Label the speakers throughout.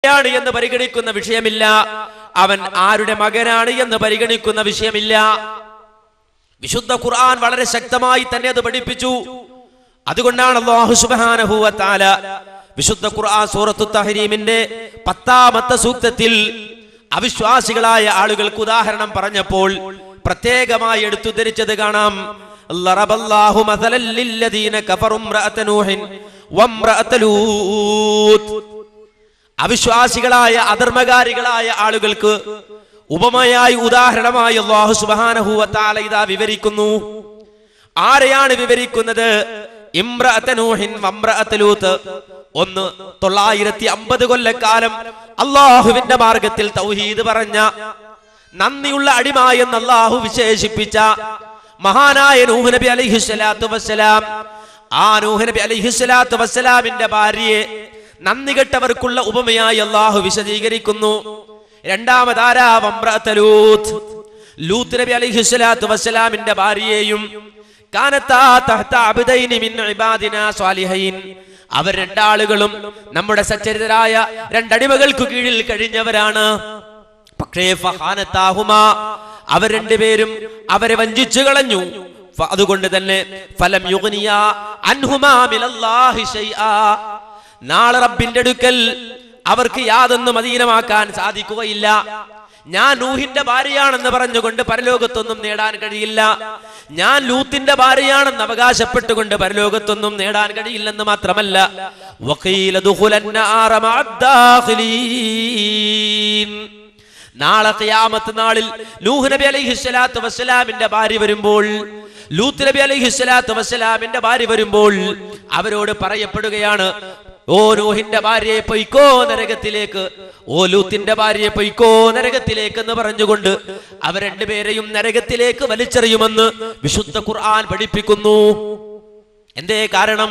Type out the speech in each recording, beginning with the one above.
Speaker 1: ആണ് എന്ന് പരിഗണിക്കുന്ന വിഷയമില്ല അവൻ ആരുടെ മകനാണ് എന്ന് പരിഗണിക്കുന്ന വിഷയമില്ല വിശുദ്ധ ഖുർആൻ വളരെ ശക്തമായി തന്നെ അത് പഠിപ്പിച്ചു അതുകൊണ്ടാണ് അല്ലാഹു സുബ്ഹാനഹു വ തആല വിശുദ്ധ ഖുർആൻ സൂറത്തു തഹരീമിന്റെ പത്താമത്തെ സൂക്തത്തിൽ അവിശ്വാസികളായ ആളുകൾക്ക് ഉദാഹരണം പറഞ്ഞപ്പോൾ പ്രത്യേകമായി എടുത്തു ധരിച്ചത് കാണാം ലറബല്ലാഹു മസലൻ ലില്ലദീന കഫറു ഇംറഅത നൂഹിൻ വംറഅത ലൂത്ത് അവിശ്വാസികളായ അധർമ്മകാരികളായ ആളുകൾക്ക് ഉപമയായി ഉദാഹരണമായി അള്ളാഹു സുബ്ഹാനഹു വ തആല ഇതാ വിവരിക്കുന്നു ആരെയാണ് വിവരിക്കുന്നത് ഇമ്രഅത്ത നൂഹിൻ വമ്രഅത്ത ലൂത്ത് ഒന്ന് തൊള്ളായിരത്തി അമ്പത് കൊല്ലക്കാലം അള്ളാഹുവിന്റെ മാർഗത്തിൽ തൗഹീദ് പറഞ്ഞ നന്ദിയുള്ള അടിമ എന്ന് അള്ളാഹു വിശേഷിപ്പിച്ച മഹാനായ നൂഹ് നബി അലൈഹിസ്സലാത്തു വസ്സലാം ആ നൂഹ് നബി അലൈഹിസ്സലാത്തു വസ്സലാമിന്റെ ഭാര്യയെ നന്ദി കെട്ടവർക്കുള്ള ഉപമയായി അള്ളാഹു വിശദീകരിക്കുന്നു രണ്ടാമതാരാ വമ്രഅത്ത ലൂത്ത് ലൂത്ത് നബി അലൈഹിസ്സലാത്തു വസ്സലാമിന്റെ ഭാര്യയെയും കാനത്താ തഹ്ത അബ്ദൈനി മിൻ ഇബാദിനാ സ്വാലിഹൈൻ അവർ രണ്ടാളുകളും നമ്മുടെ സച്ചരിതരായ രണ്ടടിമകൾക്ക് കീഴിൽ കഴിഞ്ഞവരാണ് പക്ഷേ ഫഹാനത്താഹുമാ അവർ രണ്ടുപേരും അവരെ വഞ്ചിച്ചു കളഞ്ഞു ഫ- അതുകൊണ്ട് തന്നെ ഫലം യുഗ്നിയ അൻഹുമാ മിനല്ലാഹി ശൈആ നാളെ റബ്ബിന്റെ അടുക്കൽ അവർക്ക് യാതൊന്നും അധീനമാക്കാൻ സാധിക്കുകയില്ല ഞാൻ നൂഹിന്റെ ഭാര്യയാണെന്ന് പറഞ്ഞുകൊണ്ട് പരലോകത്തൊന്നും നേടാൻ കഴിയില്ല ഞാൻ ലൂത്തിന്റെ ഭാര്യയാണെന്ന് അവകാശപ്പെട്ടുകൊണ്ട് പരലോകത്തൊന്നും നേടാൻ കഴിയില്ലെന്ന് മാത്രമല്ല വഖീല ദുഖുലന്നാറ മഅദ്ദാഖിലീൻ. നാളെ ഖിയാമത്ത് നാളിൽ നൂഹ് നബി അലൈഹി സ്വലാത്തു വസ്സലാമിന്റെ ഭാര്യ വരുമ്പോൾ ലൂത്ത് നബി അലൈഹി സ്വലാത്തു വസ്സലാമിന്റെ ഭാര്യ വരുമ്പോൾ അവരോട് പറയപ്പെടുകയാണ് ഓ നൂഹിന്റെ ഭാര്യയെ പൊയ്ക്കോ നരകത്തിലേക്ക് ഓ ലൂത്തിന്റെ ഭാര്യയെ പൊയ്ക്കോ നരകത്തിലേക്ക് എന്ന് പറഞ്ഞുകൊണ്ട് അവർ രണ്ടുപേരെയും നരകത്തിലേക്ക് വലിച്ചെറിയുമെന്ന് വിശുദ്ധ ഖുർആൻ പഠിപ്പിക്കുന്നു എന്തേ കാരണം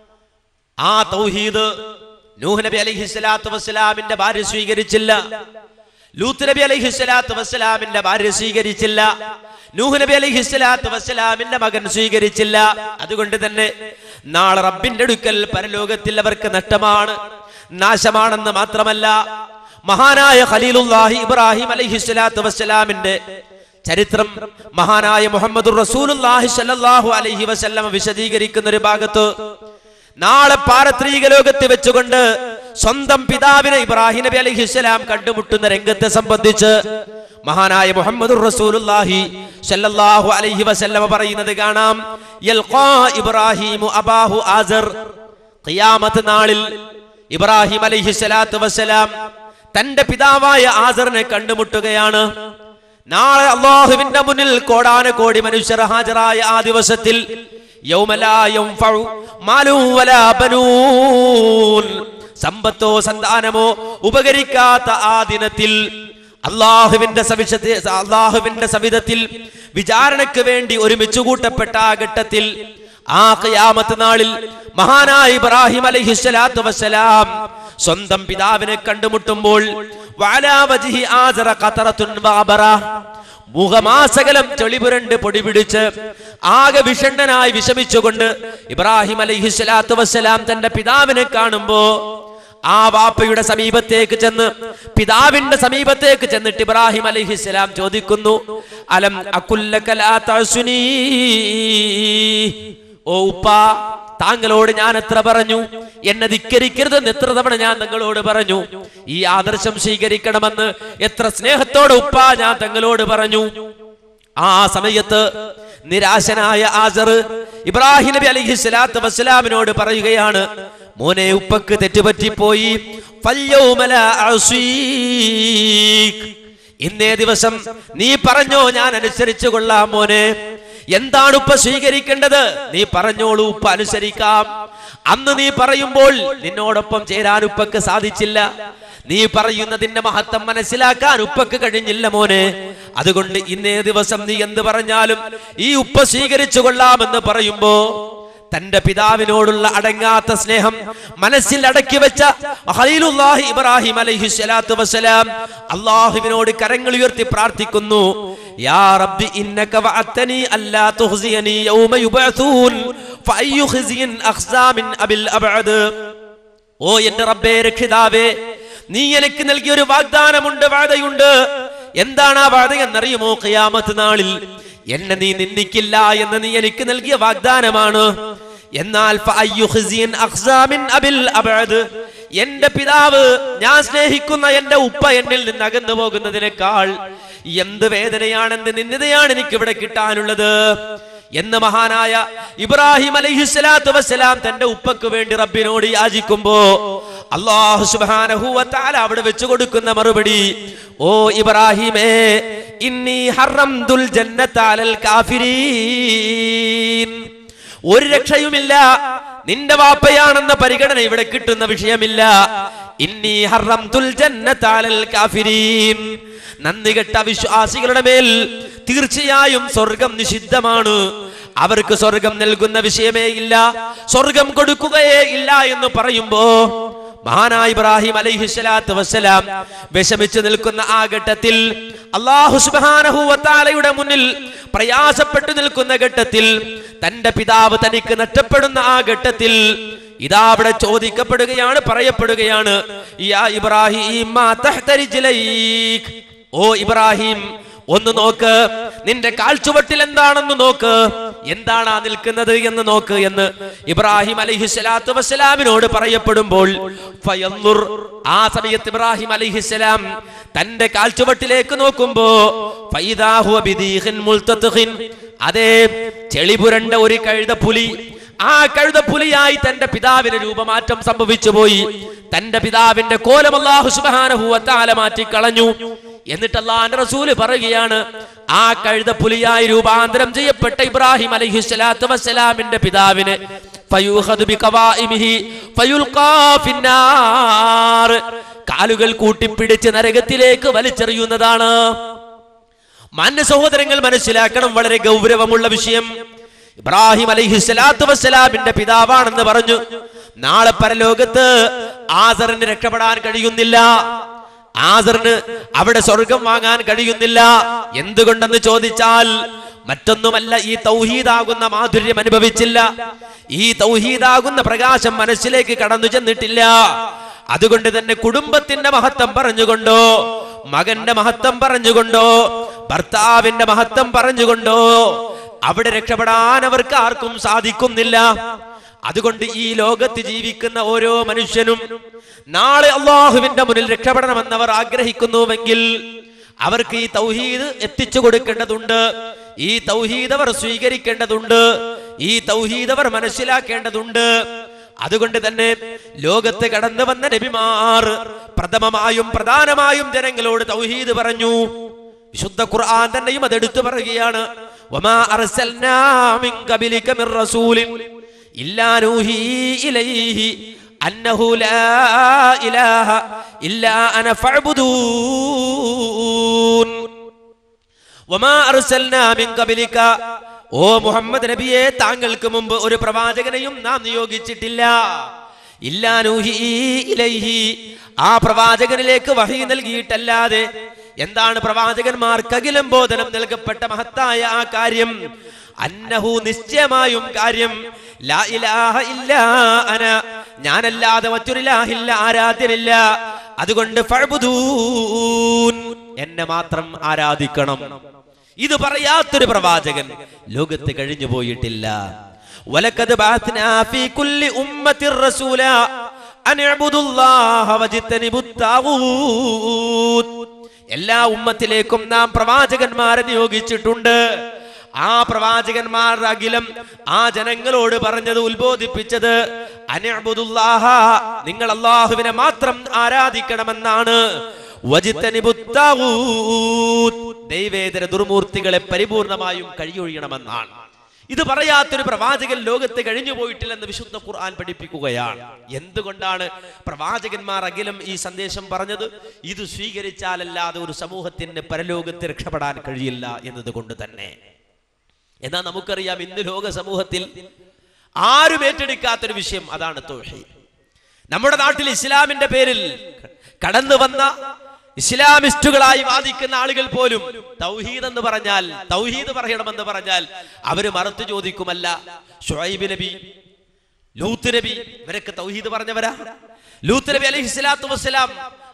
Speaker 1: ആ തൗഹീദ് നൂഹ് നബി അലൈഹി സ്വലാത്തു വസ്സലാമിന്റെ ഭാര്യ സ്വീകരിച്ചില്ല ലൂത്ത് നബി അലൈഹി സ്വലാത്തു വസ്സലാമിന്റെ ഭാര്യ സ്വീകരിച്ചില്ല നൂഹ് നബി അലൈഹി സ്വലാത്തു വസ്സലാമിന്റെ മകൻ സ്വീകരിച്ചില്ല അതുകൊണ്ട് തന്നെ നാളെ റബ്ബിന്റെ അടുക്കൽ പരലോകത്തിൽ അവർക്ക് നഷ്ടമാണ് നാശമാണെന്ന് മാത്രമല്ല മഹാനായ ഖലീലുല്ലാഹി ഇബ്രാഹിം അലൈഹി സ്വലാത്തു വസ്സലാമിന്റെ ചരിത്രം മഹാനായ മുഹമ്മദ് റസൂലുല്ലാഹി സ്വല്ലല്ലാഹു അലൈഹി വസല്ലമ വിശദീകരിക്കുന്ന ഒരു ഭാഗത്ത് നാളെ പാരത്രീക ലോകത്ത് വെച്ചുകൊണ്ട് സ്വന്തം പിതാവിനെ ഇബ്രാഹിം നബി അലൈഹിസ്സലാം കണ്ടുമുട്ടുന്ന രംഗത്തെ സംബന്ധിച്ച് മഹാനായ മുഹമ്മദ് റസൂലുള്ളാഹി സ്വല്ലല്ലാഹു അലൈഹി വസല്ലമ പറയുന്നത് കാണാം യൽഖാ ഇബ്രാഹിമു അബാഹു ആസർ ഖിയാമത്ത് നാളിൽ ഇബ്രാഹിം അലൈഹി സ്വലാത്തു വസ്സലാം തന്റെ പിതാവായ ആസറിനെ കണ്ടുമുട്ടുകയാണ് നാളെ അള്ളാഹുവിന്റെ മുന്നിൽ കോടാന കോടി മനുഷ്യർ ഹാജരായ ആ ദിവസത്തിൽ യൗമലാ യൻഫഉ മാലു വലാ ബനൂൻ. സമ്പത്തോ സന്താനമോ ഉപകരിക്കാത്ത ആ ദിനത്തിൽ അള്ളാഹുവിന്റെ സവിശത്തെ അള്ളാഹുവിന്റെ സവിധത്തിൽ വിചാരണയ്ക്ക് വേണ്ടി ഒരുമിച്ച് കൂട്ടപ്പെട്ട ആ ഘട്ടത്തിൽ ആ ഖിയാമത്ത് നാളിൽ മഹാനായ ഇബ്രാഹിം അലൈഹിസ്സലാത്തു വസ്സലാം സ്വന്തം പിതാവിനെ കണ്ടുമുട്ടുമ്പോൾ വഅലാ വജ്ഹി ആസറ ഖതറത്തുൻ വഅബറ. മുഖമാസകലം ചെളിപുരണ്ട് പൊടി പിടിച്ച് ആകെ വിഷണ്ണനായി വിഷമിച്ചുകൊണ്ട് ഇബ്രാഹിം അലൈഹിസ്സലാത്തു വസ്സലാം തന്റെ പിതാവിനെ കാണുമ്പോ ആ വാപ്പയുടെ സമീപത്തേക്ക് ചെന്ന് പിതാവിന്റെ സമീപത്തേക്ക് ചെന്നിട്ട് ഇബ്രാഹിം അലൈഹിസ്സലാം ചോദിക്കുന്നു അലം അകുല്ലക ലാ തഅസുനീ ഓ ഉപ്പ താങ്കളോട് ഞാൻ എത്ര പറഞ്ഞു എന്നെ ധിക്കരിക്കരുതെന്ന് എത്ര തവണ ഞാൻ നിങ്ങളോട് പറഞ്ഞു ഈ ആദർശം സ്വീകരിക്കണമെന്ന് എത്ര സ്നേഹത്തോടെ ഉപ്പ ഞാൻ തങ്ങളോട് പറഞ്ഞു ആ സമയത്ത് നിരാശനായ ആസർ ഇബ്രാഹിം നബി അലൈഹി സ്വലാത്തു വസ്സലാമിനോട് പറയുകയാണ് മോനെ ഉപ്പക്ക് തെറ്റുപറ്റിപ്പോയി ഫല്യൗമ ലാ അസീക്. ഇന്നേ ദിവസം നീ പറഞ്ഞോ ഞാൻ അനുസരിച്ചു കൊള്ളാം മോനെ എന്താണ് ഉപ്പ സ്വീകരിക്കേണ്ടത് നീ പറഞ്ഞോളൂ ഉപ്പ അനുസരിക്കാം അന്ന് നീ പറയുമ്പോൾ നിന്നോടൊപ്പം ചേരാൻ ഉപ്പക്ക് സാധിച്ചില്ല നീ പറയുന്നതിന്റെ മഹത്വം മനസ്സിലാക്കാൻ ഉപ്പക്ക് കഴിഞ്ഞില്ല മോനെ അതുകൊണ്ട് ഇന്നേ ദിവസം നീ എന്ത് പറഞ്ഞാലും ഈ ഉപ്പ സ്വീകരിച്ചു കൊള്ളാമെന്ന് പറയുമ്പോ തന്റെ പിതാവിനോടുള്ള അടങ്ങാത്ത സ്നേഹം മനസ്സിൽ അടക്കി വെച്ച ഖലീലുല്ലാഹി ഇബ്രാഹിം അലൈഹി സ്വലാത്തു വസ്സലാം അള്ളാഹുവിനോട് കരങ്ങൾ ഉയർത്തി പ്രാർത്ഥിക്കുന്നു യാ റബ്ബി ഇന്നക വഅത്തനി അല്ലാ തുഖ്സിയനി യൗമ യുബഅസൂൻ ഫഅയ്യു ഖിസിയിൻ അഖ്സാ മിൻ അബിൽ അബഅദ് ഓ എന്റെ റബ്ബേ രക്ഷിതാവേ നീ എനിക്ക് നൽകിയ ഒരു വാഗ്ദാനമുണ്ട് വാദയുണ്ട് എന്താണ് ആ വാദ എന്നറിയുമോ ഖിയാമത്ത് നാളിൽ എന്നെ നീ നിന്ദിക്കില്ല എന്ന് നീ എനിക്ക് നൽകിയ വാഗ്ദാനമാണ് എന്നാൽ ഫഅയ്യു ഖിസിയൻ അഖ്സാ മിൻ അബിൽ അബഅദ് എന്റെ പിതാവ് ഞാൻ സ്നേഹിക്കുന്ന എന്റെ ഉപ്പ എന്നിൽ നിന്ന് അകന്നു പോകുന്നതിനേക്കാൾ എന്ത് വേദനയാണ് എന്ത് നിന്ദിതയാണ് എനിക്ക് ഇവിടെ കിട്ടാനുള്ളത് എന്ന് മഹാനായ ഇബ്രാഹിം അലൈഹിസ്സലാത്തു വസ്സലാം തന്റെ ഉപ്പക്ക് വേണ്ടി റബ്ബിനോട് യാചിക്കുമ്പോ അള്ളാഹു സുബ്ഹാനഹു വതആല അവിടെ വെച്ചു കൊടുക്കുന്ന മറുപടി ഓ ഇബ്രാഹിമേ ഇന്നി ഹറംതുൽ ജന്നത അലൽ കാഫിരീൻ ഒരു രക്ഷയുമില്ല നിന്റെ വാപ്പയാണെന്ന പരിഗണന ഇവിടെ കിട്ടുന്ന വിഷയമില്ല ഇന്നി ഹറംതുൽ ജന്നത അലൽ കാഫിരീൻ നന്ദി കെട്ട വിശ്വാസികളുടെ മേൽ തീർച്ചയായും സ്വർഗം നിഷിദ്ധമാണ് അവർക്ക് സ്വർഗം നൽകുന്ന വിഷയമേ ഇല്ല സ്വർഗം കൊടുക്കുകയേ ഇല്ല എന്ന് പറയുമ്പോ മഹാനായ ഇബ്രാഹിം അലൈഹിസ്സലാത്തു വസ്സലാം വിഷമിച്ചു നിൽക്കുന്ന ആ ഘട്ടത്തിൽ അള്ളാഹു സുബ്ഹാനഹു വതആലയുടെ മുന്നിൽ പ്രയാസപ്പെട്ടു നിൽക്കുന്ന ഘട്ടത്തിൽ തന്റെ പിതാവ് തനിക്ക് നഷ്ടപ്പെടുന്ന ആ ഘട്ടത്തിൽ ഇതാ അവിടെ ചോദിക്കപ്പെടുകയാണ് പറയപ്പെടുകയാണ് യാ ഇബ്രാഹിം മാ തഹ്തരിജ്ലൈക് ഓ ഇബ്രാഹിം ഒന്ന് നോക്ക് നിന്റെ കാൽച്ചുവട്ടിൽ എന്താണെന്ന് നോക്ക് എന്താണ് ആ നിൽക്കുന്നത് എന്ന് നോക്ക് എന്ന് ഇബ്രാഹിം അലൈഹിസ്സലാത്തു വസ്സലാമിനോട് പറയപ്പെടുമ്പോൾ ഫയന്നുർ ആ സമയത്ത് ഇബ്രാഹിം അലൈഹിസ്സലാം തന്റെ കാൽച്ചുവട്ടിലേക്ക് നോക്കുമ്പോ ഫൈദാ ഹുവ ബിദീഖിൻ മുൽതത്ഖിൻ അതേ ചെളിപുരണ്ട ഒരു കഴുത പുലി ആ കഴുത പുലിയായി തന്റെ പിതാവിന് രൂപമാറ്റം സംഭവിച്ചു പോയി തന്റെ പിതാവിന്റെ കോലം അല്ലാഹു സുബ്ഹാനഹു വതആല മാറ്റി കളഞ്ഞു എന്നിട്ട് അള്ളാന്റെ റസൂല് പറയുകയാണ് ആ കഴുത പുലിയായി രൂപാന്തരം ചെയ്യപ്പെട്ട ഇബ്രാഹിം അലൈഹിസ്സലാത്തു വസ്സലാമിന്റെ പിതാവിന് ഫയൂഖദു ബിഖവാഇമിഹി ഫയുൽഖാ ഫിന്നാർ കാലുകൾ കൂട്ടിപ്പിടിച്ച് നരകത്തിലേക്ക് വലിച്ചെറിയുന്നതാണ് മാന്യ സഹോദരങ്ങൾ മനസ്സിലാക്കണം വളരെ ഗൗരവമുള്ള വിഷയം ഇബ്രാഹിം അലൈഹിസ്സലാത്തു വസ്സലാമിന്റെ പിതാവാണെന്ന് പറഞ്ഞു നാളെ പരലോകത്ത് ആസറിന് രക്ഷപ്പെടാൻ കഴിയുന്നില്ല ആസറിന് അവിടെ സ്വർഗം വാങ്ങാൻ കഴിയുന്നില്ല എന്തുകൊണ്ടെന്ന് ചോദിച്ചാൽ മറ്റൊന്നുമല്ല ഈ തൗഹീദാകുന്ന മാധുര്യം അനുഭവിച്ചില്ല ഈ തൗഹീദാകുന്ന പ്രകാശം മനസ്സിലേക്ക് കടന്നു ചെന്നിട്ടില്ല അതുകൊണ്ട് തന്നെ കുടുംബത്തിന്റെ മഹത്വം പറഞ്ഞുകൊണ്ടോ മകന്റെ മഹത്വം പറഞ്ഞുകൊണ്ടോ ഭർത്താവിന്റെ മഹത്വം പറഞ്ഞുകൊണ്ടോ അവിടെ രക്ഷപ്പെടാൻ അവർക്ക് ആർക്കും സാധിക്കുന്നില്ല അതുകൊണ്ട് ഈ ലോകത്ത് ജീവിക്കുന്ന ഓരോ മനുഷ്യനും നാളെ അള്ളാഹുവിന്റെ മുന്നിൽ രക്ഷപ്പെടണമെന്നവർ ആഗ്രഹിക്കുന്നുവെങ്കിൽ അവർക്ക് ഈ തൗഹീദ് എത്തിച്ചു കൊടുക്കേണ്ടതുണ്ട് ഈ തൗഹീദ് അവർ സ്വീകരിക്കേണ്ടതുണ്ട് ഈ തൗഹീദ് അവർ മനസ്സിലാക്കേണ്ടതുണ്ട് അതുകൊണ്ട് തന്നെ ലോകത്ത് കടന്നു വന്ന നബിമാർ പ്രഥമമായും പ്രധാനമായും ജനങ്ങളോട് തൗഹീദ് പറഞ്ഞു വിശുദ്ധ ഖുർആൻ തന്നെയും അത് എടുത്തു പറയുകയാണ് വമാ അർസൽനാ മിൻ ഖബലിക മിർ റസൂലിൻ ഇല്ലാ നൂഹി ഇലൈഹി അന്നഹു ലാ ഇലാഹ ഇല്ലാ അന ഫഅ്ബുദൂൻ വമാ അർസൽനാ മിൻ ഖബലിക ഓ മുഹമ്മദ് നബിയെ താങ്കൾക്ക് മുമ്പ് ഒരു പ്രവാചകനെയും നാം നിയോഗിച്ചിട്ടില്ല ഇല്ലാ നൂഹി ഇലൈഹി ആ പ്രവാചകനിലേക്ക് വഹി നൽകിയിട്ടല്ലാതെ എന്താണ് പ്രവാചകന്മാർക്കകിലും ബോധനം നൽകപ്പെട്ട മഹത്തായ ആ കാര്യം അന്നഹു നിശ്ചയമായും കാര്യം ലാ ഇലാഹ ഇല്ലാ അന ഞാനല്ലാതെ മറ്റൊരു ഇലാഹില്ല ആരാധ്യനില്ല അതുകൊണ്ട് ഫഅ്ബുദൂൻ എന്നെ മാത്രം ആരാധിക്കണം ഇത് പറയാത്തൊരു പ്രവാചകൻ ലോകത്ത് കഴിഞ്ഞു പോയിട്ടില്ല വലക്കത് ബഅത്നാ ഫീ കുല്ലി ഉമ്മത്തിർ റസൂല അൻ ഇഅ്ബുദുല്ലാഹ വജ്തനിബുത് താഗൂത്ത് എല്ലാ ഉമ്മത്തിലേക്കും നാം പ്രവാചകന്മാരെ നിയോഗിച്ചിട്ടുണ്ട് ആ പ്രവാചകന്മാർ അഖിലം ആ ജനങ്ങളോട് പറഞ്ഞത് ഉത്ബോധിപ്പിച്ചത് അനഅ്ബുദുല്ലാഹ നിങ്ങൾ അള്ളാഹുവിനെ മാത്രം ആരാധിക്കണമെന്നാണ് വജിത്തനിബുത് താഗൂത്ത്. ദൈവേതര ദുർമൂർത്തികളെ പരിപൂർണമായും കഴിയൊഴിയണമെന്നാണ് ഇത് പറയാത്തൊരു പ്രവാചകൻ ലോകത്ത് കഴിഞ്ഞു പോയിട്ടില്ലെന്ന് വിശുദ്ധ ഖുർആൻ പഠിപ്പിക്കുകയാണ് എന്തുകൊണ്ടാണ് പ്രവാചകന്മാർ അഖിലം ഈ സന്ദേശം പറഞ്ഞത് ഇത് സ്വീകരിച്ചാലല്ലാതെ ഒരു സമൂഹത്തിന് പരലോകത്ത് രക്ഷപ്പെടാൻ കഴിയില്ല എന്നതുകൊണ്ട് തന്നെ എന്നാൽ നമുക്കറിയാം ഇന്ന് ലോക സമൂഹത്തിൽ ആരും ഏറ്റെടുക്കാത്തൊരു വിഷയം അതാണ് തൗഹീദ് നമ്മുടെ നാട്ടിൽ ഇസ്ലാമിന്റെ പേരിൽ കടന്നു വന്ന ഇസ്ലാമിസ്റ്റുകളായി വാദിക്കുന്ന ആളുകൾ പോലും തൗഹീദ് എന്ന് പറഞ്ഞാൽ തൗഹീദ് പറയണമെന്ന് പറഞ്ഞാൽ അവര് മറുത്തു ചോദിക്കുമല്ല ഷുഐബ് നബി ലൂത്ത് നബി ഇവരൊക്കെ തൗഹീദ് പറഞ്ഞവരാ ലൂത്ത് നബി അലൈഹി സ്വലാത്തു വസ്സലാം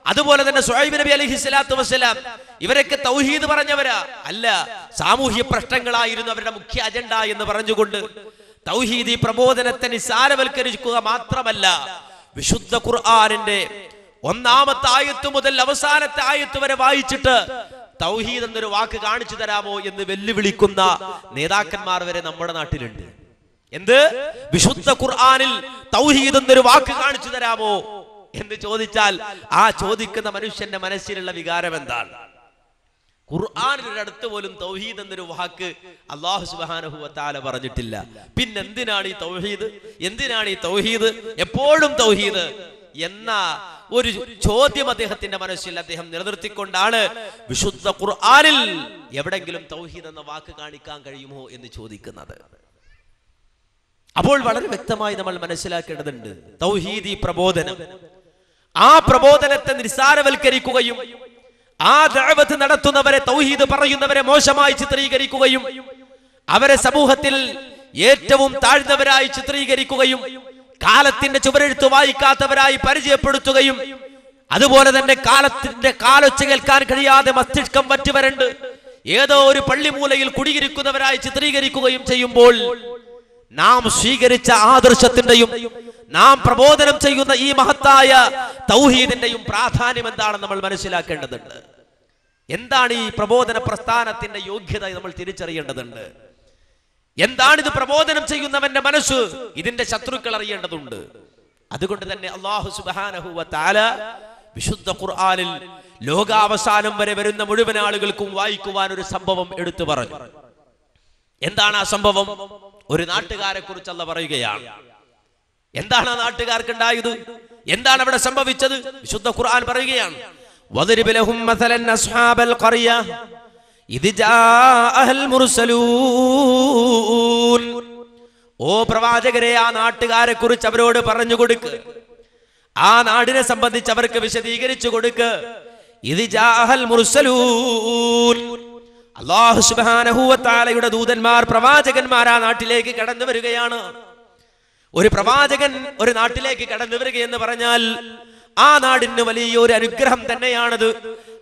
Speaker 1: അതുപോലെ തന്നെ സുഹൈബ് നബി അലൈഹി സ്വലാത്തു വസ്സലാം ഇവരൊക്കെ തൗഹീദ് പറഞ്ഞവരാ അല്ല സാമൂഹ്യ പ്രശ്നങ്ങളായിരുന്നു അവരുടെ മുഖ്യ അജണ്ട എന്ന് പറഞ്ഞുകൊണ്ട് തൗഹീദി പ്രബോധനത്തെ നിസാരവൽക്കരിക്കുക മാത്രമല്ല വിശുദ്ധ ഖുർആാനിന്റെ ഒന്നാമത്തെ ആയത്ത് മുതൽ അവസാനത്തെ ആയത്ത് വരെ വായിച്ചിട്ട് തൗഹീദ് എന്നൊരു വാക്ക് കാണിച്ചു തരാമോ എന്ന് വെല്ലുവിളിക്കുന്ന നേതാക്കന്മാർ വരെ നമ്മുടെ നാട്ടിലുണ്ട് എന്ത് വിശുദ്ധ ഖുർആനിൽ തൗഹീദ് എന്നൊരു വാക്ക് കാണിച്ചു തരാമോ എന്ന് ചോദിച്ചാൽ ആ ചോദിക്കുന്ന മനുഷ്യന്റെ മനസ്സിലുള്ള വികാരം എന്താണ് ഖുർആാനിനടുത്ത് പോലും തൗഹീദ് എന്നൊരു വാക്ക് അള്ളാഹു സുബ്ഹാനഹു വതആല പറഞ്ഞിട്ടില്ല പിന്നെന്തിനാണ് ഈ തൗഹീദ് എന്തിനാണ് ഈ തൗഹീദ് എപ്പോഴും തൗഹീദ് എന്ന ഒരു ചോദ്യം അദ്ദേഹത്തിന്റെ മനസ്സിൽ അദ്ദേഹം നിലനിർത്തിക്കൊണ്ടാണ് വിശുദ്ധ ഖുർആനിൽ എവിടെങ്കിലും തൗഹീദ് എന്ന വാക്ക് കാണിക്കാൻ കഴിയുമോ എന്ന് ചോദിക്കുന്നത് അപ്പോൾ വളരെ വ്യക്തമായി നമ്മൾ മനസ്സിലാക്കേണ്ടതുണ്ട് തൗഹീദി പ്രബോധനം ആ പ്രബോധനത്തെ നിസ്സാരവൽക്കരിക്കുകയും ആ ദഅവത്ത് നടത്തുന്നവരെ തൗഹീദ് പറയുന്നവരെ മോശമായി ചിത്രീകരിക്കുകയും അവരെ സമൂഹത്തിൽ ഏറ്റവും താഴ്ന്നവരായി ചിത്രീകരിക്കുകയും കാലത്തിന്റെ ചുവരെഴുത്ത് വായിക്കാത്തവരായി പരിചയപ്പെടുത്തുകയും അതുപോലെ തന്നെ കാലത്തിന്റെ കാലൊച്ച കേൾക്കാൻ കഴിയാതെ മസ്തിഷ്കം വറ്റുവരണ്ട് ഏതോ ഒരു പള്ളിമൂലയിൽ കുടിയിരിക്കുന്നവരായി ചിത്രീകരിക്കുകയും ചെയ്യുമ്പോൾ നാം സ്വീകരിച്ച ആദർശത്തിന്റെയും നാം പ്രബോധനം ചെയ്യുന്ന ഈ മഹത്തായ തൗഹീദിന്റെയും പ്രാധാന്യം എന്താണെന്ന് നമ്മൾ മനസ്സിലാക്കേണ്ടതുണ്ട് എന്താണ് ഈ പ്രബോധന പ്രസ്ഥാനത്തിന്റെ യോഗ്യത നമ്മൾ തിരിച്ചറിയേണ്ടതുണ്ട് എന്താണ് ഇത് പ്രബോധനം ചെയ്യുന്നവന്റെ മനസ്സ് ഇതിന്റെ ശത്രുക്കൾ അറിയേണ്ടതുണ്ട് അതുകൊണ്ട് തന്നെ അള്ളാഹു സുബ്ഹാനഹു വ തആല വിശുദ്ധ ഖുർആനിൽ ലോകാവസാനം വരെ വരുന്ന മുഴുവൻ ആളുകൾക്കും വായിക്കുവാൻ ഒരു സംഭവം എടുത്തു പറഞ്ഞു എന്താണ് ആ സംഭവം ഒരു നാട്ടുകാരെ കുറിച്ച് അല്ല പറയുകയാണ് എന്താണ് ആ നാട്ടുകാർക്ക് ഉണ്ടായത് എന്താണ് അവിടെ സംഭവിച്ചത് വിശുദ്ധ ഖുർആൻ പറയുകയാണ് وَضْرِبْ لَهُمْ مَثَلًا أَصْحَابَ الْقَرْيَةِ إِذْ جَاءَهَا الْمُرْسَلُونَ ഓ പ്രവാചകരെ ആ നാട്ടുകാരെ കുറിച്ച് അവരോട് പറഞ്ഞു കൊടുക്ക് ആ നാടിനെ സംബന്ധിച്ച് അവർക്ക് വിശദീകരിച്ചു കൊടുക്ക് ഇത് ജാഹൽ മുർസലൂൻ അള്ളാഹു സുബ്ഹാനഹു വ തആലയുടെ ദൂതന്മാർ പ്രവാചകന്മാർ ആ നാട്ടിലേക്ക് കടന്നു വരികയാണ് ഒരു പ്രവാചകൻ ഒരു നാട്ടിലേക്ക് കടന്നു വരികയെന്ന് പറഞ്ഞാൽ ആ നാടിന് വലിയൊരു അനുഗ്രഹം തന്നെയാണത്